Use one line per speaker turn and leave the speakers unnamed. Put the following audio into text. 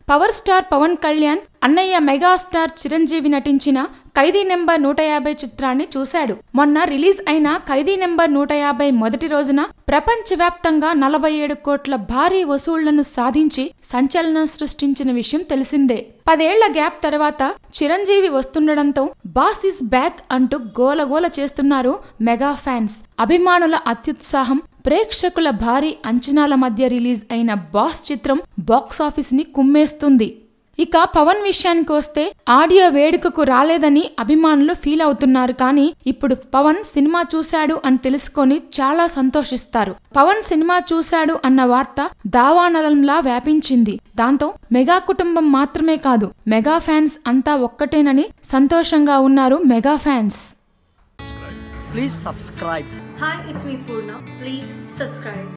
Power star Pawan Kalyan అన్నయ్య megastar Chiranjeevi నటించిన ఖైదీ number నూట యాభై చిత్రాన్ని చూశాడు మొన్న రిలీజ్ అయిన ఖైదీ నెంబర్ నూట యాభై మొదటి రోజున ప్రపంచవ్యాప్తంగా నలభై ఏడు కోట్ల భారీ వసూళ్లను సాధించి సంచలనం సృష్టించిన విషయం తెలిసిందే పదేళ్ల గ్యాప్ తర్వాత చిరంజీవి వస్తుండడంతో బాస్ ఇస్ బ్యాక్ అంటూ గోలగోల చేస్తున్నారు మెగా ఫ్యాన్స్ అభిమానుల అత్యుత్సాహం ప్రేక్షకుల భారీ అంచనాల మధ్య రిలీజ్ అయిన బాస్ చిత్రం బాక్సాఫీస్ ని కుమ్మేస్తుంది ఇక పవన్ విషయానికి వస్తే ఆడియో వేడుకకు రాలేదని అభిమానులు ఫీల్ అవుతున్నారు కానీ ఇప్పుడు పవన్ సినిమా చూశాడు అని తెలుసుకొని చాలా సంతోషిస్తారు పవన్ సినిమా చూశాడు అన్న వార్త దావానలంలా వ్యాపించింది దాంతో మెగా కుటుంబం మాత్రమే కాదు మెగా ఫ్యాన్స్ అంతా ఒక్కటేనని సంతోషంగా ఉన్నారు mega fans
Please subscribe.
Hi, it's me Purna. Please subscribe.